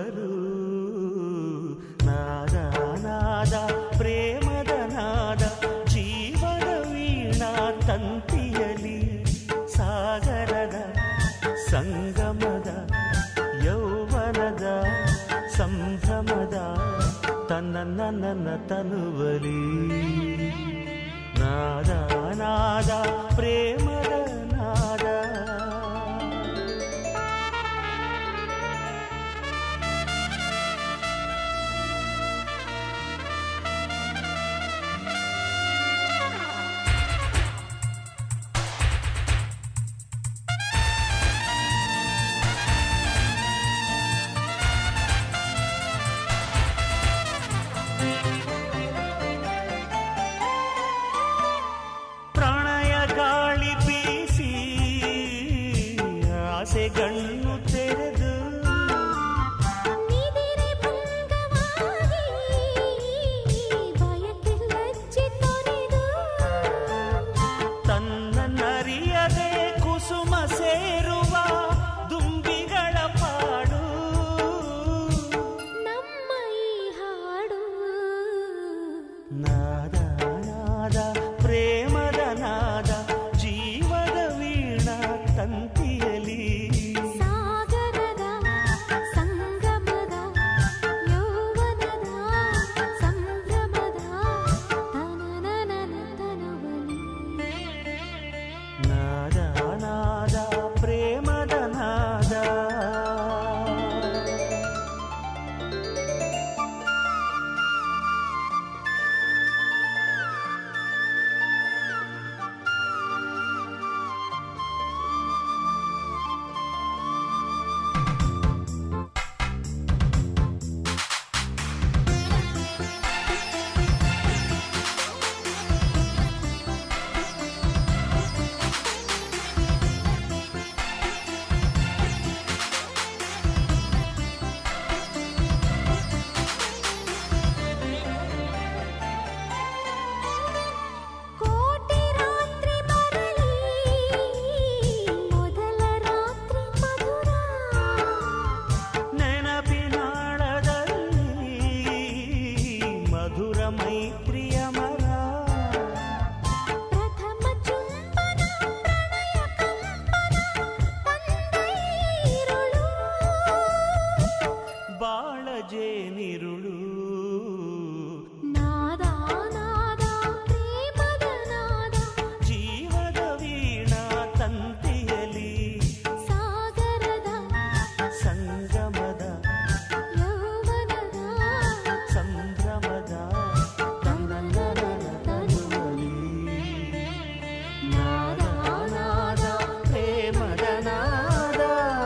ಬರು ನಾದ ನಾದ ಪ್ರೇಮದ ನಾದ ಜೀವನ ವೀಣಾ ತಂತಿಯಲಿ ಸಾಗರದ ಸಂಗಮದ ಯೌವನದ ಸಂಭ್ರಮದ ತನ್ನ ನನ್ನ ತನುವಲಿ ನಾದ ನಾದ ಪ್ರೇಮದ ನಾದ ಪ್ರಣಯ ಗಾಳಿ ಬೀಸಿ ಆಸೆಗಣ್ಣು ತೆರೆದು ನಿದಿರೆ ಭಂಗವಾಗಿ ಬಯಕೆ ಲಜ್ಜೆ ತೊರೆದು ತನ್ನ ನರಿಯದೆ ಕುಸುಮ ಸೇರುವ ದುಂಬಿಗಳ ಪಾಡು ನಮ್ಮ ಈ ಹಾಡು ನಾದ ನಾದ ಪ್ರೇಮದ ನಾದ ಜೀವದ ವೀಣಾ ತಂತಿಯಲಿ ಸಾಗರದ ಸಂಗಮದ ಯೌವನದ ಸಂಭ್ರಮದ ತನನನನ ತನುವಲಿ ನಾದ ನಾದ ಪ್ರೇಮದ ನಾದ ಕೋಟಿ ರಾತ್ರಿ ಮರಳಿ ಮೊದಲ ರಾತ್ರಿ ಮಧುರ ನೆನಪಿನಾಳದಲ್ಲಿ ಮಧುರ ಮೈತ್ರಿಯ ಮರ ಪ್ರಥಮ ಚುಂಬನ ಪ್ರಣಯ ಕಂಪನ ತಂದೈರುಳು ಬಾಳ ಜೇನಿರುಳು ನಾದ ನಾದ ಪ್ರೇಮದ ನಾದ ಜೀವದ ವೀಣಾ ತಂತಿಯಲಿ ಸಾಗರದ ಸಂಗಮದ ಯೌವನದ ಸಂಭ್ರಮದ ತನ್ನನ ತನುವಲಿ ನಾದ ನಾದ ಪ್ರೇಮದ ನಾದ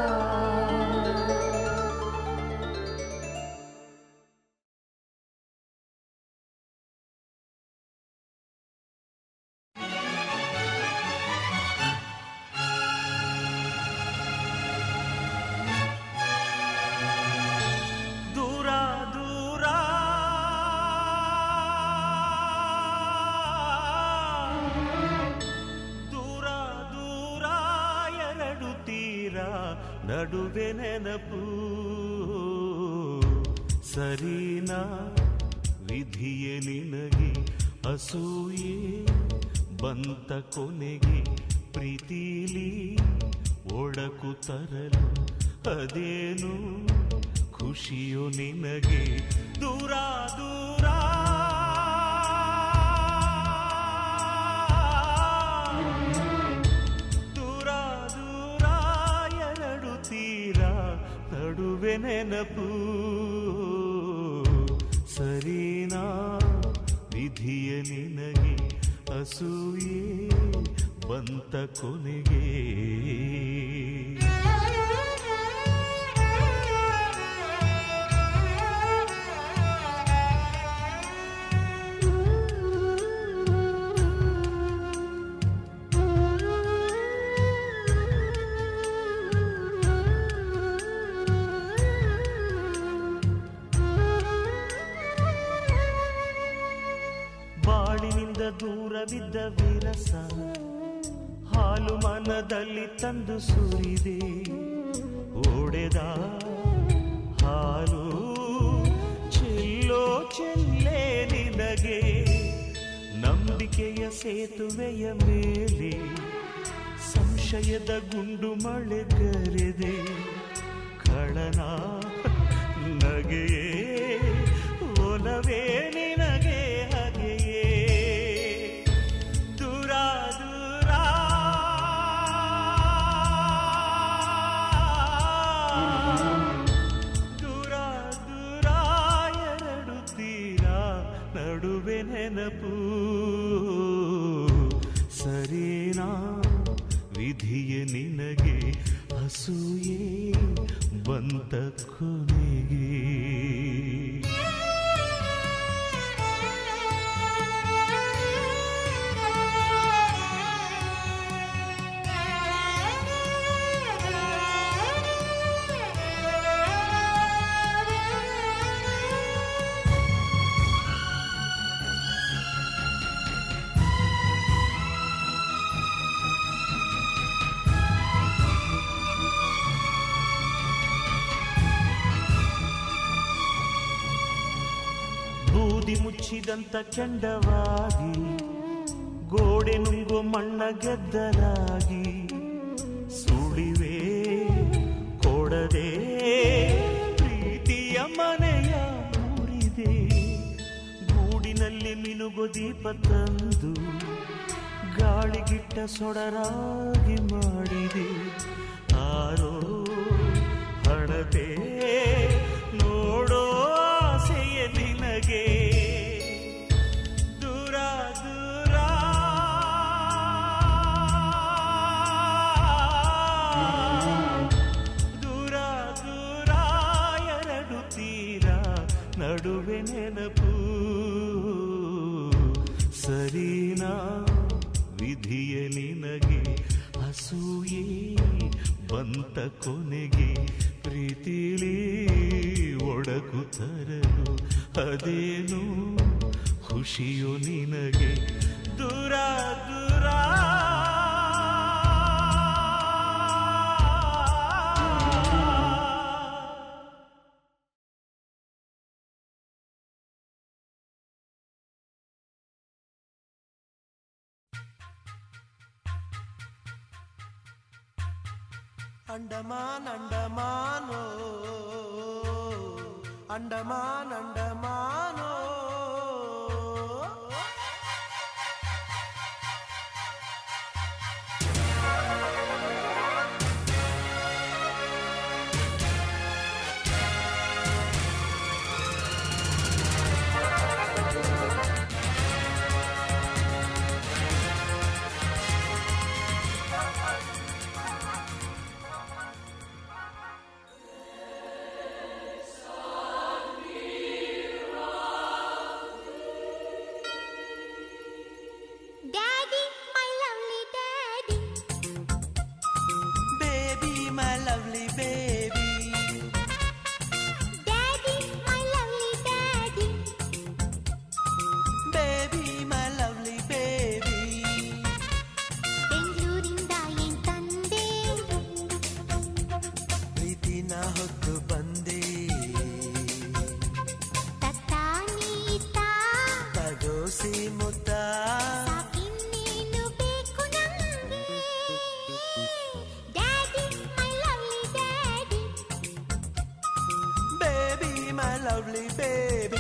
ದೂರ ದೂರ ದೂರ ದೂರ ಎರಡು ತೀರ ನಡುವೆ ನೆನಪು ಸರಿನಾ ವಿಧಿಯ ನಿನಗೆ ಅಸೂಯೆ ಬಂತ ಕೊನೆಗೆ ಪ್ರೀತಿಲಿ ಒಡಕು ತರಲು ಅದೇನು ಖುಷಿಯು ನಿನಗೆ ದೂರ ದೂರ ದೂರ ದೂರ ಎರಡು ತೀರ ನಡುವೆ ನೆನಪು ಸರಿನಾ ವಿಧಿಯ ನಿನಗೆ ಅಸೂಯೆ ಬಂತ ಕೊನೆಗೆ ಬಾಳಿನಿಂದ ದೂರವಿದ್ದ ವಿರಸ ಹಾಲು ಮನದಲ್ಲಿ ತಂದು ಸುರಿದೆ ಓಡೆದ ಹಾಲು ನಂಬಿಕೆಯ ಸೇತುವೆಯ ಮೇಲೆ ಸಂಶಯದ ಗುಂಡು ಮಳೆಗರೆದೆ ಕಳನ ನಗೆಯೇ ಒಲವೇ ನಿನಗೆ ಹಾಗೆಯೇ ದೂರ ದೂರ ದೂರ ದೂರ ಎರಡು ತೀರ ನಡುವೆ ನೆನಪು ಸರಿನಾ ವಿಧಿಯ ನಿನಗೆ ಅಸೂಯೆ ಬಂತ ಕೊನೆಗೆ ಬೂದಿ ಮುಚ್ಚಿದಂತ ಕೆಂಡವಾಗಿ ಗೋಡೆ ನುಂಗು ಮಣ್ಣ ಗೆದ್ದಲಾಗಿ ಸುಳಿವೆ ಕೊಡದೆ ಪ್ರೀತಿಯ ಮನೆಯ ಮುರಿದೆ ಗೂಡಿನಲ್ಲಿ ಮಿನುಗು ದೀಪ ತಂದು ಗಾಳಿಗಿಟ್ಟ ಸೊಡರಾಗಿ ಮಾಡಿದೆ ಆರೋ ಹಣತೆ ನೋಡೋ ಆಸೆಯ ನಿನಗೆ ದೂರ ದೂರ ದೂರ ದೂರ ಎರಡು ತೀರ ನಡುವೆ ನೆನಪು ಸರಿನಾ ವಿಧಿಯ ನಿನಗೆ ಅಸೂಯೆ ಬಂತ ಕೊನೆಗೆ ಪ್ರೀತಿಲಿ ಒಡಕು ತರಲು ಅದೇನು ಖುಷಿಯು ನಿನಗೆ ದೂರ ದೂರ ಅಂಡಮಾನ್ ಅಂಡಮಾನೋ ಅಂಡಮಾನ್ ಅಂಡಮಾನೋ Daddy, my lovely daddy. Baby my lovely baby Daddy, my lovely daddy. Baby my lovely baby ಬೆಂಗಳೂರಿಂದ ಏನ್ ತಂದೆ ಪ್ರೀತಿನ ಹೊತ್ತು ಬಂದೆ ತತ್ತಾನೀತ ತಗೋಸಿ ಮುತ್ತ ಸಾಕಿನ್ನೇನು ಬೇಕು ನಂಗೆ daddy my lovely daddy baby my lovely baby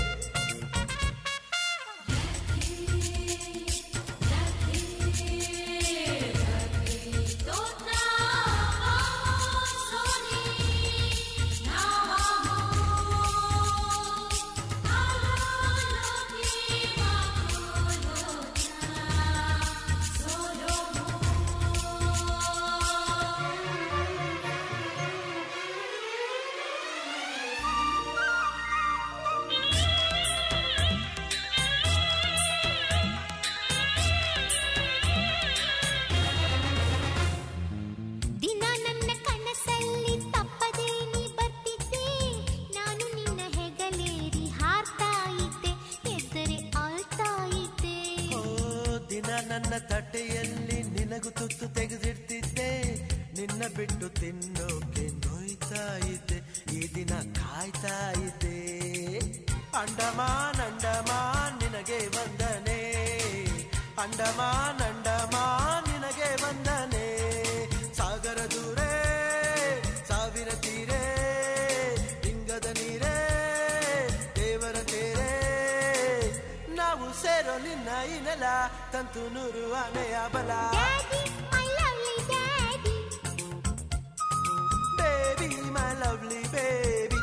ದಿನ ನನ್ನ ಕನಸಲ್ಲಿ ತಪ್ಪದೇ ನೀ ಬರ್ತಿದ್ದೆ ನಾನು ನಿನ್ನ ಹೆಗಲೇರಿ ಹಾರ್ತಾ ಇದ್ದೆ ಎದ್ದರೆ ಆಳ್ತಾ ಇದ್ದೆ ಓ ದಿನ ನನ್ನ ತಟ್ಟೆಯಲ್ಲಿ ನಿನಗೂ ತುತ್ತು ತೆಗೆದಿಡ್ತಿದ್ದೆ ನಿನ್ನ ಬಿಟ್ಟು ತಿನ್ನೋಕೆ ನೋಯ್ತಾ ಇದ್ದೆ ಈ ದಿನ ಕಾಯ್ತಾ ಇದ್ದೆ ಅಂಡಮಾನ್ ಅಂಡಮಾನ್ ನಿನಗೆ ವಂದನೆ ಅಂಡಮಾನ್ ಅಂಡಮಾನ್ ನಿನಗೆ ವಂದನೆ ಸಾಗರ ದೂರೇ ಸಾವಿರ ತೀರೇ ಲಿಂಗದ ನೀರೇ ದೇವರ ತೇರೇ ನಾವು ಸೇರೋ ನಿನ್ನ ಈ ನೆಲ ತಂತು ನೂರು ಆನೆಯ ಬಲ daddy my lovely daddy baby my lovely baby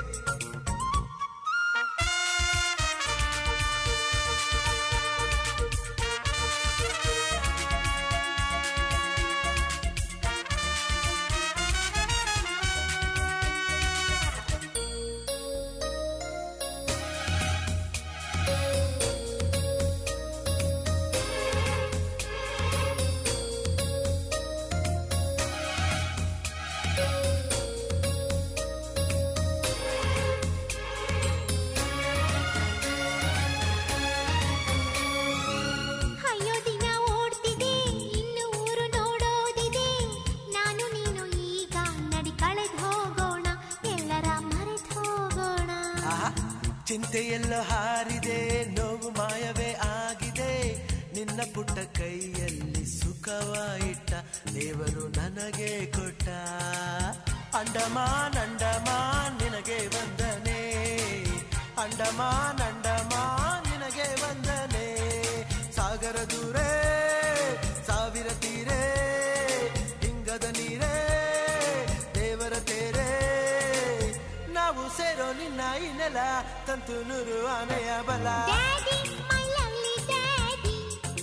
ಅಯ್ಯೋ ದಿನ ಓಡ್ತಿದೆ ಇನ್ನು ಊರು ನೋಡೋದಿದೆ ನಾನು ನೀನು ಈಗ ನಡಿ ಕಳೆದು ಹೋಗೋಣ ಎಲ್ಲರ ಮರೆತು ಹೋಗೋಣ ಆಹಾ, ಚಿಂತೆಯೆಲ್ಲ ಹಾರಿದೆ ನೋವು ಮಾಯವೇ ಆಗಿದೆ ನಿನ್ನ ಪುಟ್ಟ ಕೈಯಲ್ಲಿ ಸುಖವಾಯಿಟ್ಟ ದೇವರು ನನಗೆ ಕೊಟ್ಟ ಅಂಡಮಾನ್ ಅಂಡಮಾನ್ ನಿನಗೆ ವಂದನೆ ಅಂಡಮಾನ್ ಅಂಡಮಾನ್ ನಿನಗೆ ವಂದನೆ ಸಾಗರ ದೂರೇ ಸಾವಿರ ತೀರೇ ಲಿಂಗದ ನೀರೇ ದೇವರ ತೇರೇ ನಾವು ಸೇರೋ ನಿನ್ನ ಈ ನೆಲ ತಂತು ನೂರು ಆನೆಯ ಬಲ daddy my lovely daddy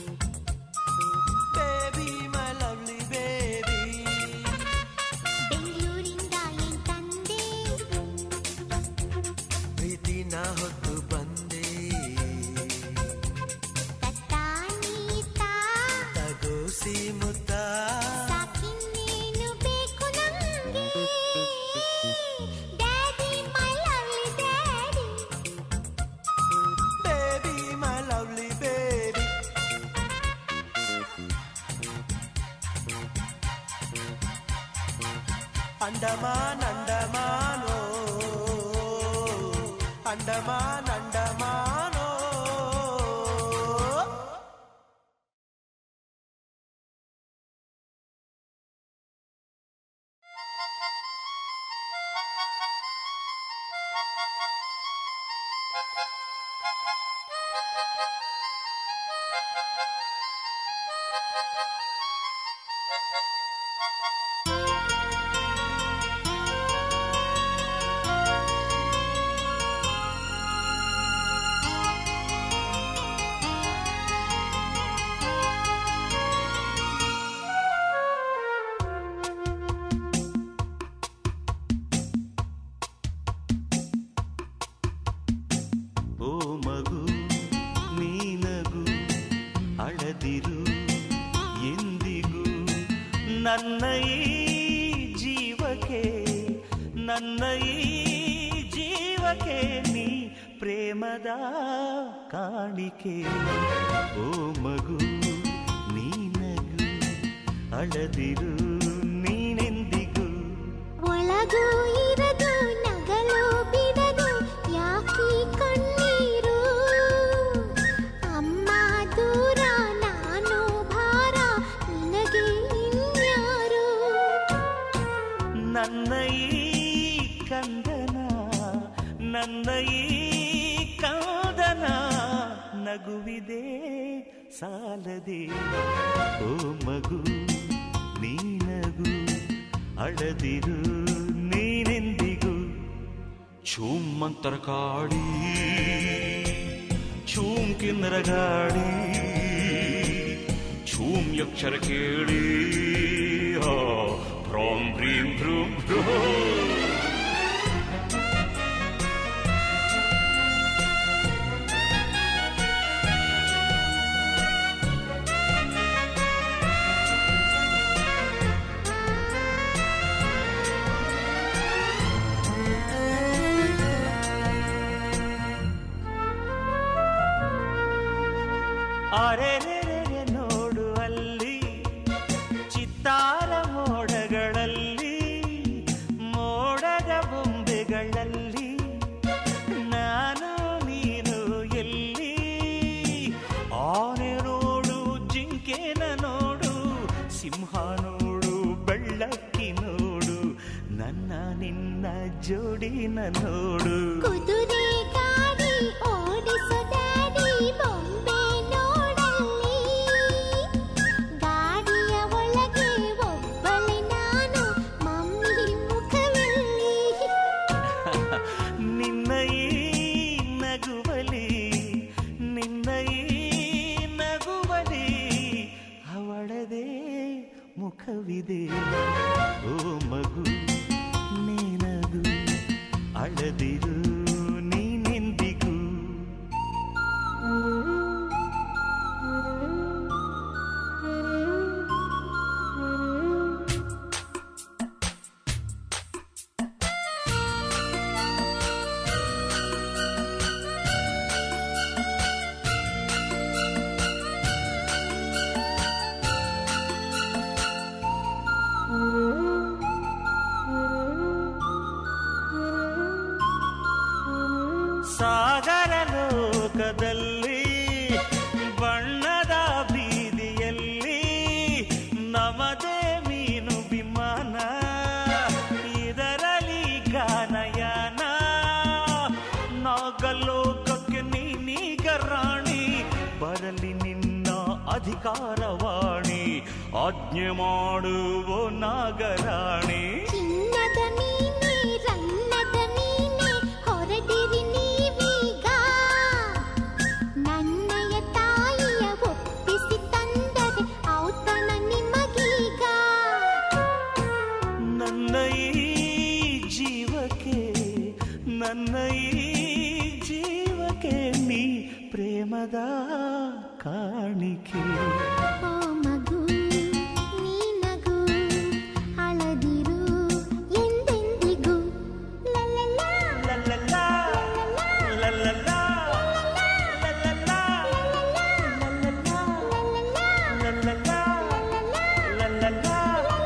baby my lovely baby ಬೆಂಗಳೂರಿಂದ ಏನ್ ತಂದೆ ಪ್ರೀತಿನ ಹೊತ್ತು ಬಂದೆ ತತ್ತಾನೀತಾ ತಗೋಸಿ ಮುತ್ತ ಸಾಕಿನ್ನೇನು ಬೇಕು ನಮ್ಗೆ daddy my lovely daddy baby my lovely baby Andaman ಅಂಡಮಾನೋ ಅಂಡಮಾನ್ ಅಂಡಮಾನೋ ಓ ಮಗು ನೀನಗು ಅಳದಿರು ಎಂದಿಗೂ ನನ್ನ ಈ ಜೀವಕ್ಕೆ ನನ್ನ ಈ ಜೀವಕ್ಕೆ ನೀ ಪ್ರೇಮದ ಕಾಣಿಕೆ ಓ ಮಗು ನೀನಗು ಅಳದಿರು ನೀನೆಂದಿಗೂ ಒಳಗೂ ಇರದು ನಗಲು ಬಿಡದು ಯಾಕಿ ಕಣ್ಣೀರು ಅಮ್ಮ ದೂರ ನಾನು ಭಾರ ನಿನಗೆ ಇನ್ಯಾರು ನನ್ನ ಈ ಕಂದನ ನನ್ನ ಈ ಕಂದನ ನಗುವಿದೆ ಸಾಲದೆ ಓ ಮಗು ನೀನಗು ಅಳದಿರು ನೀನೆಂದಿಗೂ ಚೂಮ್ಮಂತರ ಕಾಡಿ ಚೂಮ್ ಕಿನ್ನರ ಗಾಡಿ ಚೂಮ್ ಯಕ್ಷರ ಕೇಳಿ ಹಾ ಭ್ರೋಂ ಭ್ರೀಂ ಭ್ರೂಂ ಭ್ರೂ ಅರೆರೆರೆ ನೋಡು ಅಲ್ಲಿ ಚಿತ್ತಾರ ಮೋಡಗಳಲ್ಲಿ ಮೋಡದ ಬೊಂಬೆಗಳಲ್ಲಿ ನಾನು ನೀನು ಎಲ್ಲಿ ಆನೆ ನೋಡು ಜಿಂಕೆ ಹುಡುಗಿನ ನೋಡು ಕುದುರೆ ಗಾಡಿ ಓಡಿಸೋ ಡ್ಯಾಡಿ ಬೊಂಬೆ ನೋಡಲ್ಲಿ ಗಾಡಿಯ ಒಳಗೆ ಒಬ್ಬಳೆ ನಾನು ಮಮ್ಮಿ ಮುಖದಲ್ಲಿ ನಿನ್ನ ಈ ನಗುವಲಿ ನಿನ್ನ ಈ ನಗುವಲಿ ಅವಳದೇ ಮುಖವಿದೆ ಓ ಮಗು ನೀನದು ಅಳದಿರು ನೀನೆಂದಿಗೂ ಸಾಗರ ಲೋಕದಲ್ಲಿ ಬಣ್ಣದ ಬೀದಿಯಲ್ಲಿ ನಮದೇ ಮೀನು ವಿಮಾನ ಇದರಲ್ಲಿ ಗಾನಯಾನ ನಾಗಲೋಕಕ್ಕೆ ನೀನೀಗ ರಾಣಿ ಬರಲಿ ನಿನ್ನ ಅಧಿಕಾರವಾಣಿ ಆಜ್ಞೆ ಮಾಡುವ ನಾಗರಾಣಿ ಚಿನ್ನದ ಮೀನೆ ರನ್ನದ ಮೀನೆ ಹೊರಡಿರಿ ನೀವೀಗ ನನ್ನಯ ತಾಯಿಯ ಒಪ್ಪಿಸಿ ತಂದರೆ ಔತಣ ನಿಮಗೀಗ ನನ್ನ ಈ ಜೀವಕ್ಕೆ ನನ್ನ ಈ ಜೀವಕ್ಕೆ ನೀ ಪ್ರೇಮದ ಕಾಣಿಕೆ ಓ ಮಗು ನೀನಗು ಅಳದಿರು ಎಂದೆಂದಿಗೂ ಲಲಲಾ ಲಲ್ಲಲ್ಲಾ, ಲಲ್ಲಲ್ಲಾ, ಲಲ್ಲಲ್ಲಾ, ಲಲ್ಲಲ್ಲಾ, ಲಲ್ಲಲ್ಲಾ,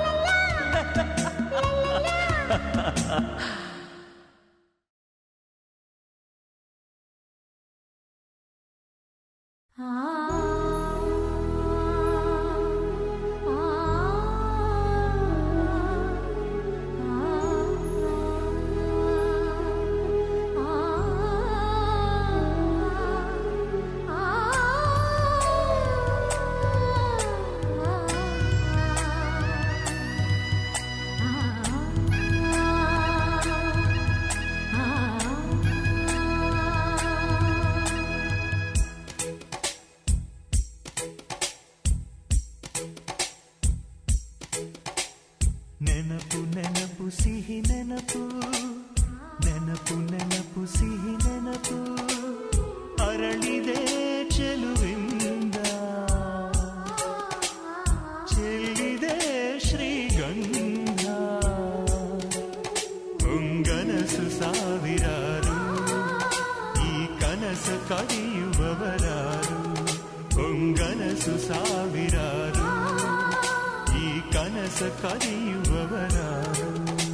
ನೆನಪು ನೆನಪು ಸಿಹಿ ನೆನಪು ನೆನಪು ನೆನಪು ಸಿಹಿ ನೆನಪು ಅರಳಿದೆ ಚೆಲುವಿಂದ ಚೆಲ್ಲಿದೆ ಶ್ರೀಗಂಧ ಹೊಂಗನಸು ಸಾವಿರಾರು ಈ ಕನಸ ಕರೆಯುವವರಾರು ಹೊಂಗನಸು ಸಾವಿರಾರು ಈ ಕನಸ ಕರೆಯುವವರಾರು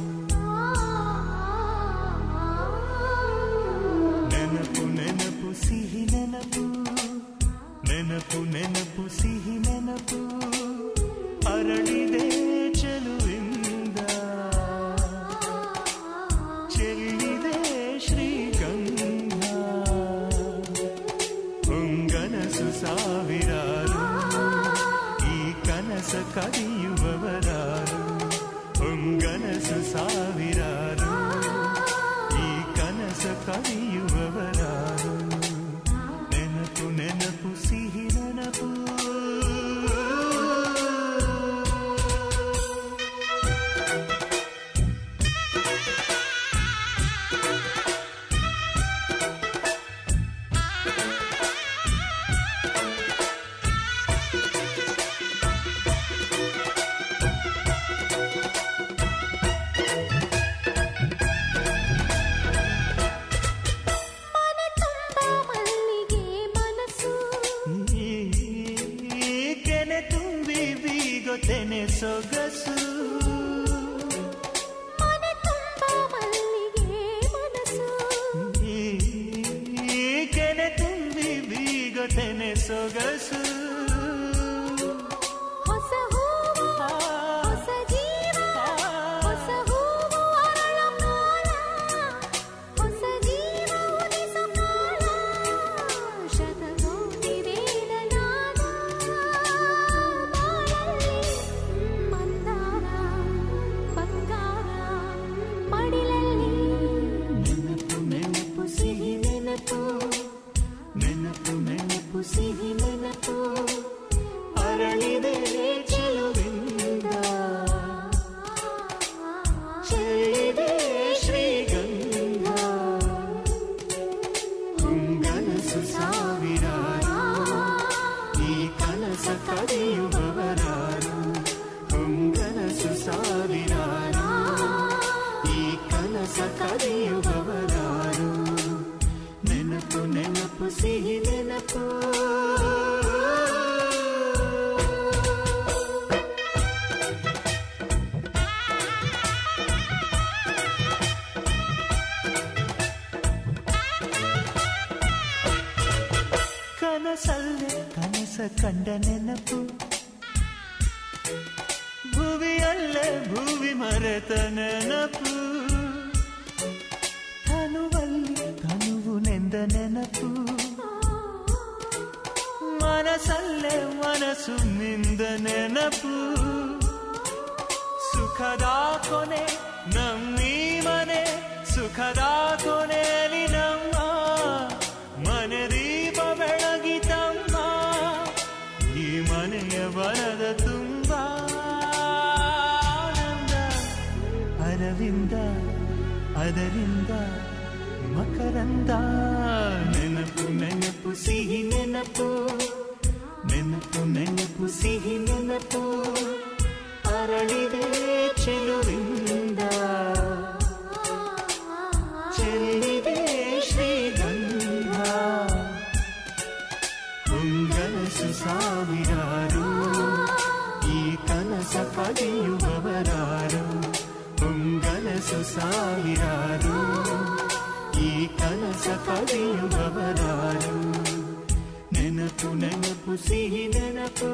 ನೆನಪು ನೆನಪು ಸಿಹಿ ನೆನಪು ನೆನಪು ನೆನಪು ಸಿಹಿ ನೆನಪು ಅರಳಿದೆ ಚೆಲುವಿಂದ ಚೆಲ್ಲಿದೆ ಶ್ರೀಗಂಧ ಹೊಂಗನಸು ಸಾವಿರಾರು ಈ ಕನಸ ಕರೆಯುವವರಾರು ಹೊಂಗನಸು ಸಾವಿರಾರು ಈ ಕನಸ ಕರೆಯುವವರಾರು ನೆನಪು ನೆನಪು ಸಿಹಿ ನೆನಪು ಮನೆ ತುಂಬ ಮಲ್ಲಿಗೆ ಮನಸ್ಸು ಈ ಕೆನೆ ತುಂಬಿ ಬೀಗೊತೆನೆ ಸೊಗಸು ಮನೆ ತುಂಬ ಮಲ್ಲಿಗೆ ಮನಸ್ಸು ಈ ಕೆನೆ ತುಂಬಿ ಬೀಗೊತೆನೆ ಸೊಗಸು ಹೊಸ ಹೂವು ಹೊಸ ಜೀವ ಹೊಸ ಹೂವು ಅರಳ ಮೋಡ ಕಂಡ ನೆನಪು ಭುವಿಯಲ್ಲೇ ಭುವಿ ಮರೆತ ನೆನಪು ತನುವಲ್ಲಿ ತನುವು ನೆಂದ ನೆನಪು ಮನಸಲ್ಲೇ ಮನಸ್ಸು ನಿಂದ ನೆನಪು ಸುಖದ ಕೊನೆ ನಮ್ಮೀ ಮನೆ ಸುಖದ ಕೊನೆಯಲ್ಲಿ ನಮ್ಮ ಮನೆ ದೀಪ ಬೆಳಗಿತಮ್ಮ ಈ ಮನೆಯ ಬರದ ತುಂಬ ಆನಂದ ಅರವಿಂದ ಅದರಿಂದ ಮಕರಂದ ನೆನಪು ನೆನಪು ಸಿಹಿ ನೆನಪು ನೆನಪು ನೆನಪು ಸಿಹಿ ನೆನಪು ಅರಳಿದೆ ಚೆಲುವಿಂದ ಚೆಲ್ಲಿದೆ ಶ್ರೀಗಂಧ ಉಂಗನಸು ಸಾವಿರಾರು ಈ ಕನಸ ಪಡೆಯುವವರಾರು ಉಂಗನಸು ಸಾವಿರಾರು ಈ ಕನಸ ಪಡೆಯುವವರಾರು ನೆನಪು ನೆನಪು ಸಿಹಿ ನೆನಪು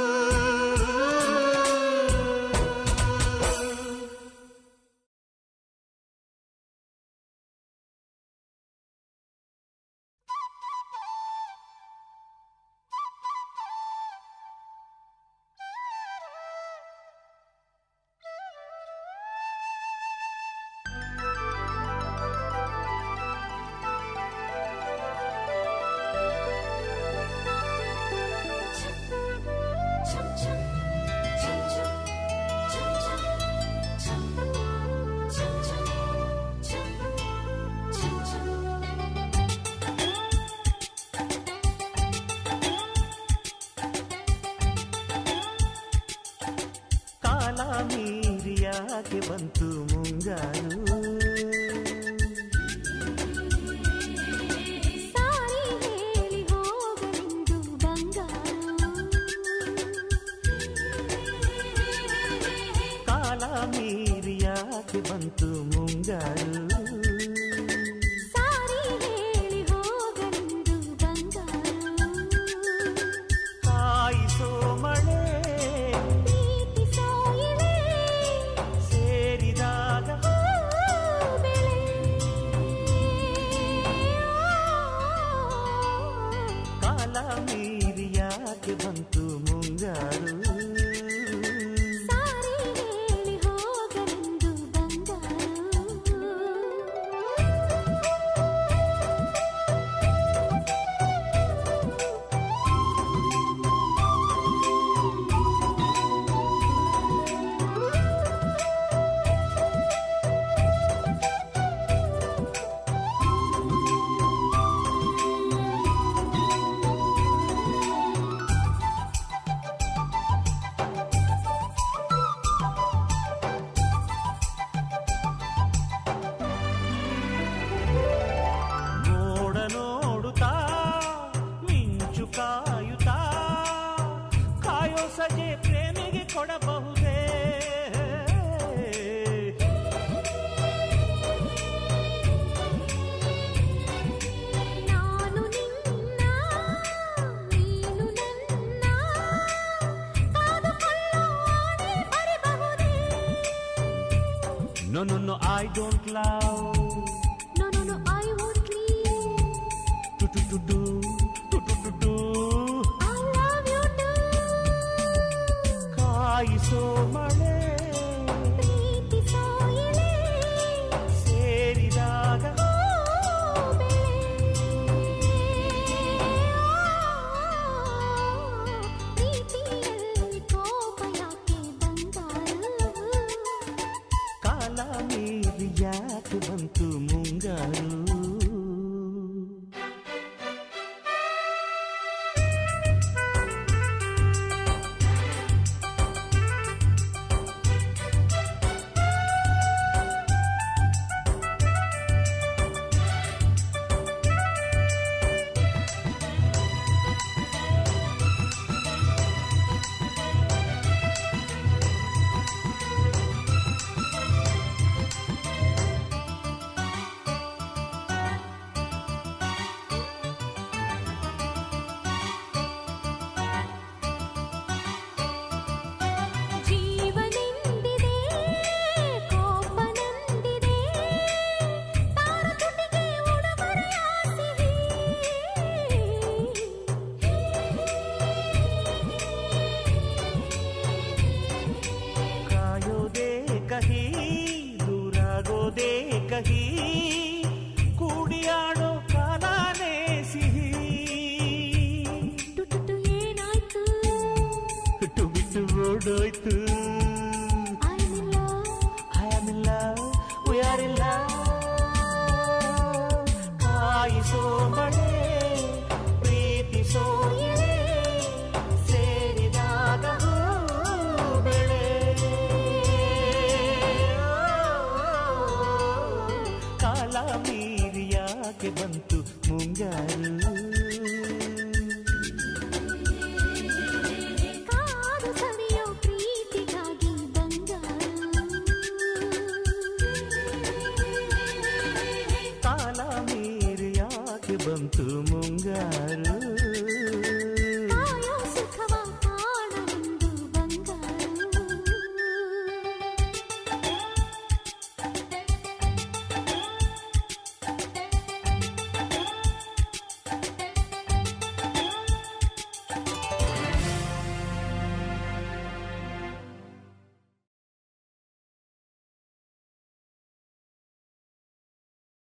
ಕಾಲ ಮೀರಿಯಾಕೆ ಬಂತು ಮುಂಗಾರು ಸಾರಿ ಹೇಳಿ ಹೋಗಲೆಂದು ಬಂಗಾರು ಕಾಲ ಮೀರಿಯಾಕೆ ಬಂತು ಮುಂಗಾರು ಸಾರಿ ಹೇಳಿ ಹೋಗಲೆಂದು ಬಂಗಾರು ಕಾಯಿಸೋ ಮಳೆ ಪ್ರೀತಿಸೋ ಇಳೆ ಸೇರಿದಾಗ ಬೆಳೆ ಕಾಲ ಮೀರಿಯಾಕೆ ಬಂತು ಮುಂಗಾರು ಸಾರಿ ಹೇಳಿ ಹೋಗಲೆಂದು ಬಂಗಾರು ನೋಡ ನೋಡುತ್ತಾ ಮಿಂಚು ಕಾಯುತ್ತಾ ಕಾಯೋ ಸಜೆ ಪ್ರೇಮಿಗೆ ಕೊಡಬಹುದೇ ನಾನು ನಿನ್ನ ನೀನು ನನ್ನ ಕಾದುಕೊಳ್ಳೋ ಆಣೆ ಬರಬಹುದೇ no no no I don't love No, no, no, I won't leave. Too too too too too too too too I love you too. ಕಾಯಿಸೋ ಮಳೆ ಪ್ರೀತಿಸೋ ಎಲೆ, ಸೇರಿದಾಗ ಓ ಬೆಳೆ. ಪ್ರೀತಿಯಲ್ಲಿ ಕೋಪ ಯಾಕೆ ಬಂಗಾರು ಕಾಲ ಮೀರಿ ಯಾಕೆ ಬಂತು ಮುಂಗಾರು ಪ್ರೀತಿಯಾಗಿ ಕೂಡಿಯಾಡೋ ಕಾಲಾನೇ ಸಿಹಿ ಟುಟುಟು ಏನಾಯ್ತು ಬಿಟ್ಟು ಬಿಟ್ಟು ಓಡೋಯ್ತು I'm in love. I am in love, we are in love. ಕಾಯಿಸೋ ಮಳೆ ಪ್ರೀತಿಸೋ ಎಳೆ ಸೇರಿದಾಗ ಹೂ ಬೆಳೆ ಕಾಲ ಮೀರಿ ಯಾಕೆ ಬಂತು ಮುಂಗಾರು ಕಾದು ಸವಿಯೋ ಪ್ರೀತಿಗಾಗಿ ಬಂಗಾರು ಕಾಲ ಮೀರಿ ಯಾಕೆ ಬಂತು ಮುಂಗಾರು